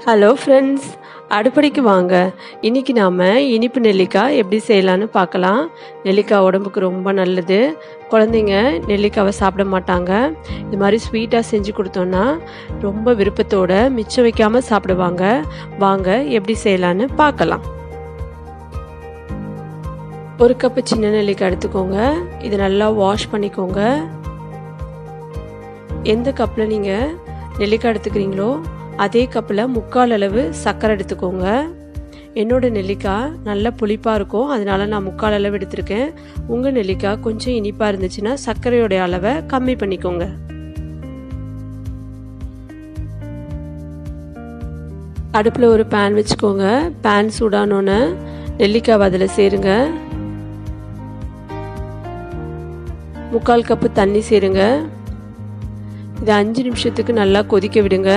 hello friends அடுப்படிக்கு வாங்க இன்னைக்கு நாம் இனிப்பு நெல்லிக்காய் எப்படி செய்யலான்னு பார்க்கலாம் நெல்லிக்காய் உடம்புக்கு ரொம்ப நல்லது குழந்தைங்க நெல்லிக்காவை சாப்பிட மாட்டாங்க இது மாதிரி ஸ்வீட்டாக செஞ்சு கொடுத்தோன்னா ரொம்ப விருப்பத்தோட மிச்சம் வைக்காமல் சாப்பிடுவாங்க வாங்க எப்படி செய்யலான்னு பார்க்கலாம் ஒரு கப்பு சின்ன நெல்லிக்காய் எடுத்துக்கோங்க இதை நல்லா வாஷ் பண்ணிக்கோங்க எந்த கப்பில் நீங்கள் நெல்லிக்காய் எடுத்துக்கிறீங்களோ அதே கப்பில் முக்கால் அளவு சர்க்கரை எடுத்துக்கோங்க என்னோட நெல்லிக்காய் நல்ல புளிப்பாக இருக்கும் அதனால நான் முக்கால் அளவு எடுத்திருக்கேன் உங்கள் நெல்லிக்காய் கொஞ்சம் இனிப்பாக இருந்துச்சுன்னா சர்க்கரையோடைய அளவை கம்மி பண்ணிக்கோங்க அடுப்பில் ஒரு பேன் வச்சுக்கோங்க பேன் சூடானோன்னு நெல்லிக்காய் அதில் சேருங்க முக்கால் கப்பு தண்ணி சேருங்க இதை அஞ்சு நிமிஷத்துக்கு நல்லா கொதிக்க விடுங்க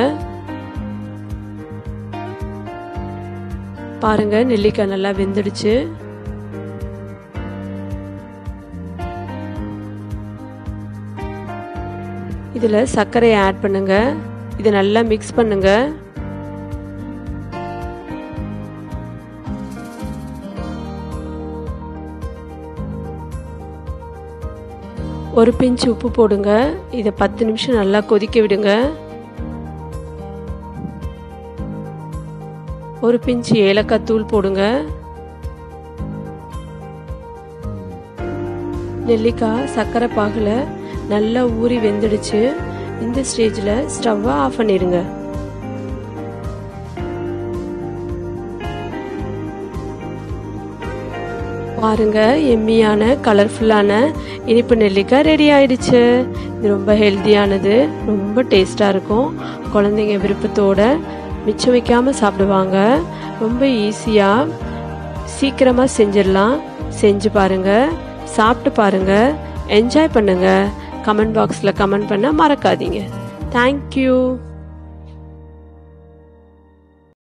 பாருங்க நெல்லிக்காய் நல்லா வெந்துடுச்சு இதில் சர்க்கரையை ஆட் பண்ணுங்க இதை நல்லா மிக்ஸ் பண்ணுங்க ஒரு பிஞ்சு உப்பு போடுங்க இதை பத்து நிமிஷம் நல்லா கொதிக்க விடுங்க ஒரு பிஞ்சு ஏலக்காய் தூள் போடுங்க நெல்லிக்காய் சர்க்கரை பாகில் நல்லா ஊறி வெந்துடுச்சு இந்த ஸ்டேஜில் ஸ்டவ்வை ஆஃப் பண்ணிடுங்க பாருங்க எம்மியான கலர்ஃபுல்லான இனிப்பு நெல்லிக்காய் ரெடி ஆயிடுச்சு இது ரொம்ப ஹெல்த்தியானது ரொம்ப டேஸ்டாக இருக்கும் குழந்தைங்க விருப்பத்தோட மிச்சம் வைக்காமல் சாப்பிடுவாங்க ரொம்ப ஈஸியாக சீக்கிரமாக செஞ்சிடலாம் செஞ்சு பாருங்கள் சாப்பிட்டு பாருங்கள் என்ஜாய் பண்ணுங்கள் கமெண்ட் பாக்ஸில் கமெண்ட் பண்ண மறக்காதீங்க தேங்க்யூ